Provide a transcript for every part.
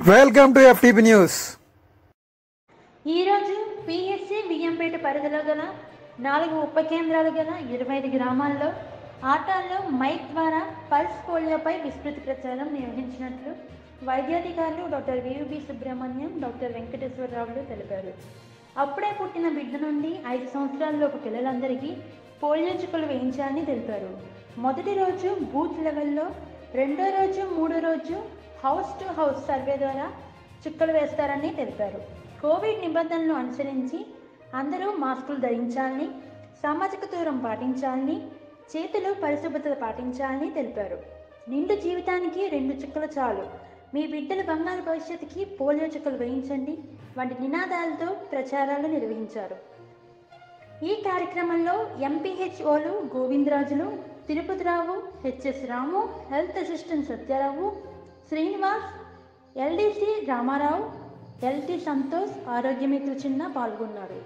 Welcome to FTP news ఈరోజు PSC Biyyampeta పరిధిలో గల నాలుగు ఉప కేంద్రాలు గల ఇరవై ఐదు గ్రామాల్లో ఆటాల్లో మైక్ ద్వారా పల్స్ పోలియోపై విస్తృత ప్రచారం నిర్వహించినట్లు వైద్యాధికారులు డాక్టర్ వివి సుబ్రహ్మణ్యం డాక్టర్ వెంకటేశ్వరరావులు తెలిపారు అప్పుడే పుట్టిన బిడ్డ నుండి ఐదు సంవత్సరాలలోపు పిల్లలందరికీ పోలియో చుక్కలు వేయించాలని తెలిపారు మొదటి రోజు బూత్ లెవెల్లో రెండో రోజు మూడో రోజు హౌస్ టు హౌస్ సర్వే ద్వారా చుక్కలు వేస్తారని తెలిపారు కోవిడ్ నిబంధనలు అనుసరించి అందరూ మాస్కులు ధరించాలని సామాజిక దూరం పాటించాలని చేతులు పరిశుభ్రత పాటించాలని తెలిపారు నిండు జీవితానికి రెండు చుక్కలు చాలు మీ బిడ్డల బంగారు భవిష్యత్తుకి పోలియో చుక్కలు వేయించండి వంటి నినాదాలతో ప్రచారాలు నిర్వహించారు ఈ కార్యక్రమంలో ఎంపీహెచ్ఓలు Govindarajulu Tirupatirao HS Ramu health assistant Satyarao Srinivas LDC Ramarao LT Santosh ఆరోగ్యమిత్రు చిన్న పాల్గొన్నారు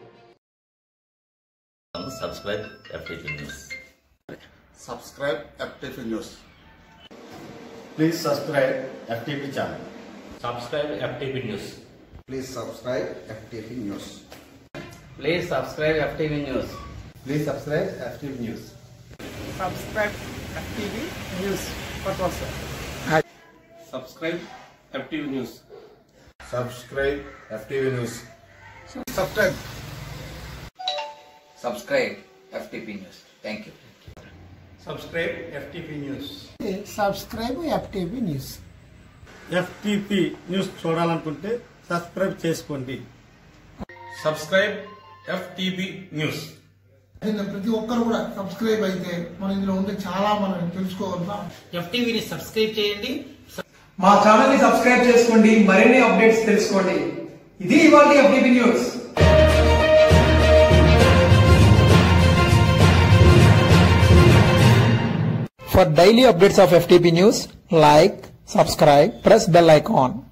subscribe FTP News. subscribe FTP News. Please subscribe FTP channel. Subscribe FTP News. Please subscribe FTP News. Please subscribe FTV News. Please subscribe FTP News. Subscribe FTV news subscribe FTV News. Subscribe FTV News. Subscribe. Subscribe FTP News. Thank you. Subscribe FTP News. Subscribe FTV news FTP news చూడాలనుకుంటే subscribe చేసుకోండి subscribe FTP news దీన్ని ప్రతి ఒక్కరు కూడా subscribe అయితే మన ఇందులో ఉండే చాలా మనం తెలుసుకోగలుగుతాం ఎఫ్టీవీని సబ్స్క్రైబ్ చేయండి మా ఛానల్ ని సబ్స్క్రైబ్ చేసుకోండి మరిన్ని అప్డేట్స్ తెలుసుకోండి ఇది ఇవాళ FTP news For daily updates of FTP news, like, subscribe, press bell icon.